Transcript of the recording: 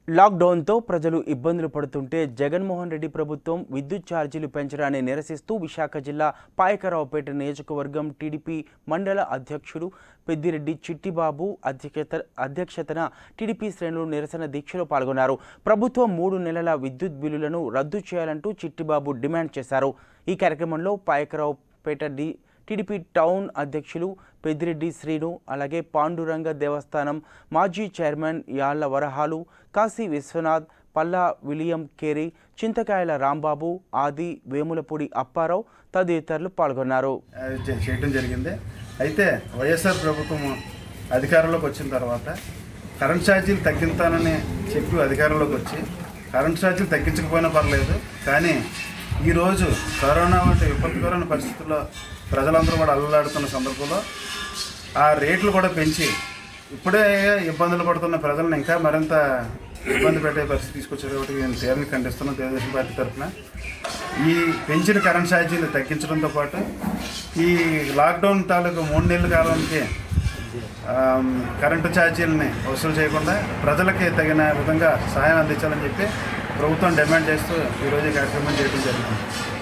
లాక్డౌన్తో ప్రజలు ఇబ్బందులు పడుతుంటే జగన్మోహన్ రెడ్డి ప్రభుత్వం విద్యుత్ ఛార్జీలు పెంచడాన్ని నిరసిస్తూ విశాఖ జిల్లా పాయకరావుపేట నియోజకవర్గం టీడీపీ మండల అధ్యక్షుడు పెద్దిరెడ్డి చిట్టిబాబు అధ్యక్షత అధ్యక్షతన టీడీపీ శ్రేణులు నిరసన దీక్షలో పాల్గొన్నారు ప్రభుత్వం మూడు నెలల విద్యుత్ బిల్లులను రద్దు చేయాలంటూ చిట్టిబాబు డిమాండ్ చేశారు ఈ కార్యక్రమంలో పాయకరావుపేట డి టీడీపీ టౌన్ అధ్యక్షులు పెద్దిరెడ్డి శ్రీను అలాగే పాండురంగ దేవస్థానం మాజీ chairman Yalla Varahalu Kasi Viswanath Palla William Carey Chintakayala Rambabu Adi Vemulapudi Apparao తదితరులు పాల్గొన్నారు అది చే- చేయటం జరిగింది అయితే వైఎస్ఆర్ ప్రభుత్వం అధికారంలోకి వచ్చిన తర్వాత కరెంట్ ఛార్జీలు తగ్గిస్తానని చెప్పి అధికారంలోకి వచ్చి కరెంట్ ఛార్జీలు తగ్గించకపోయినా పర్లేదు కానీ ఈరోజు కరోనా వంటి విపత్తుకరమైన పరిస్థితుల్లో ప్రజలందరూ కూడా అల్లలాడుతున్న సందర్భంలో ఆ రేట్లు కూడా పెంచి ఇప్పుడే ఇబ్బందులు పడుతున్న ప్రజలను ఇంకా మరింత ఇబ్బంది పెట్టే పరిస్థితి తీసుకొచ్చారు కాబట్టి నేను తీవ్రంగా ఖండిస్తున్నాం తెలుగుదేశం పార్టీ తరఫున ఈ పెంచిన కరెంట్ ఛార్జీలు తగ్గించడంతో పాటు ఈ లాక్డౌన్ తాలూకు మూడు నెలల కాలానికి ఆమ్, కరెంటు ఛార్జీలని వసూలు చేయకుండా ప్రజలకి తగిన విధంగా సహాయం అందించాలని చెప్పి ప్రభుత్వం డిమాండ్ చేస్తూ ఈరోజు ఈ కార్యక్రమం చేయడం జరిగింది